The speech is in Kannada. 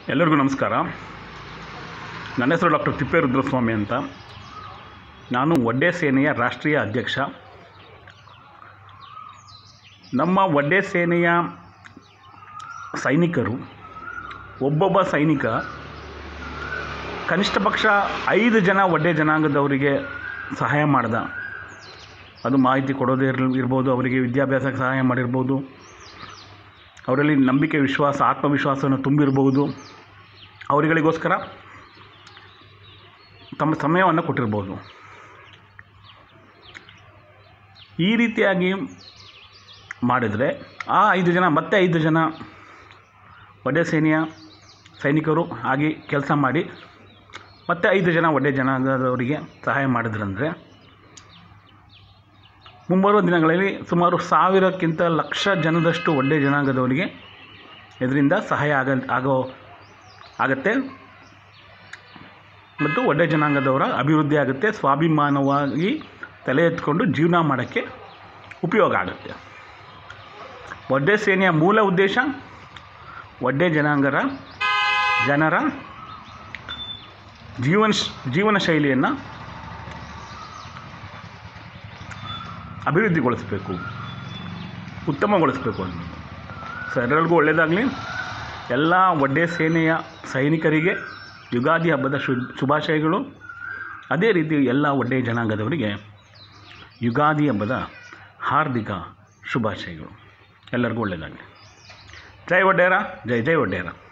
ಎಲ್ಲರಿಗೂ ನಮಸ್ಕಾರ ನನ್ನ ಹೆಸರು ಡಾಕ್ಟರ್ ತಿಪ್ಪೇರುದ್ರಸ್ವಾಮಿ ಅಂತ ನಾನು ಒಡ್ಡೆ ಸೇನೆಯ ರಾಷ್ಟ್ರೀಯ ಅಧ್ಯಕ್ಷ ನಮ್ಮ ಒಡ್ಡೆ ಸೇನೆಯ ಸೈನಿಕರು ಒಬ್ಬೊಬ್ಬ ಸೈನಿಕ ಕನಿಷ್ಠ ಪಕ್ಷ ಐದು ಜನ ಒಡ್ಡೆ ಜನಾಂಗದವರಿಗೆ ಸಹಾಯ ಮಾಡ್ದ ಅದು ಮಾಹಿತಿ ಕೊಡೋದೇ ಇರ್ ಇರ್ಬೋದು ಅವರಿಗೆ ವಿದ್ಯಾಭ್ಯಾಸಕ್ಕೆ ಸಹಾಯ ಮಾಡಿರ್ಬೋದು ಅವರಲ್ಲಿ ನಂಬಿಕೆ ವಿಶ್ವಾಸ ಆತ್ಮವಿಶ್ವಾಸವನ್ನು ತುಂಬಿರ್ಬೋದು ಅವರುಗಳಿಗೋಸ್ಕರ ತಮ್ಮ ಸಮಯವನ್ನು ಕೊಟ್ಟಿರ್ಬೋದು ಈ ರೀತಿಯಾಗಿ ಮಾಡಿದರೆ ಆ ಐದು ಜನ ಮತ್ತೆ ಐದು ಜನ ಒಡ್ಡೆ ಸೇನೆಯ ಸೈನಿಕರು ಆಗಿ ಕೆಲಸ ಮಾಡಿ ಮತ್ತೆ ಐದು ಜನ ಒಡ್ಡೆ ಜನಾಂಗದವರಿಗೆ ಸಹಾಯ ಮಾಡಿದ್ರಂದರೆ ಮುಂಬರುವ ದಿನಗಳಲ್ಲಿ ಸುಮಾರು ಸಾವಿರಕ್ಕಿಂತ ಲಕ್ಷ ಜನದಷ್ಟು ಒಳ್ಳೆಯ ಜನಾಂಗದವರಿಗೆ ಇದರಿಂದ ಸಹಾಯ ಆಗ ಆಗೋ ಆಗತ್ತೆ ಮತ್ತು ಒಳ್ಳೆಯ ಜನಾಂಗದವರ ಅಭಿವೃದ್ಧಿ ಆಗುತ್ತೆ ಸ್ವಾಭಿಮಾನವಾಗಿ ತಲೆ ಎತ್ಕೊಂಡು ಜೀವನ ಮಾಡೋಕ್ಕೆ ಉಪಯೋಗ ಆಗುತ್ತೆ ಒಡ್ಡೆ ಸೇನೆಯ ಮೂಲ ಉದ್ದೇಶ ಒಡ್ಡೆ ಜನಾಂಗರ ಜನರ ಜೀವನ ಜೀವನ ಶೈಲಿಯನ್ನು ಅಭಿವೃದ್ಧಿಗೊಳಿಸಬೇಕು ಉತ್ತಮಗೊಳಿಸಬೇಕು ಅನ್ನೋದು ಸೊ ಎಲ್ಲರಿಗೂ ಒಳ್ಳೆಯದಾಗಲಿ ಎಲ್ಲ ಒಡ್ಡೆ ಸೇನೆಯ ಸೈನಿಕರಿಗೆ ಯುಗಾದಿ ಹಬ್ಬದ ಶು ಶುಭಾಶಯಗಳು ಅದೇ ರೀತಿ ಎಲ್ಲ ಒಡ್ಡೆ ಜನಾಂಗದವರಿಗೆ ಯುಗಾದಿ ಹಬ್ಬದ ಹಾರ್ದಿಕ ಶುಭಾಶಯಗಳು ಎಲ್ಲರಿಗೂ ಒಳ್ಳೆಯದಾಗಲಿ ಜೈ ಒಡ್ಡೇರ ಜೈ ಜೈ ಒಡ್ಡೇರ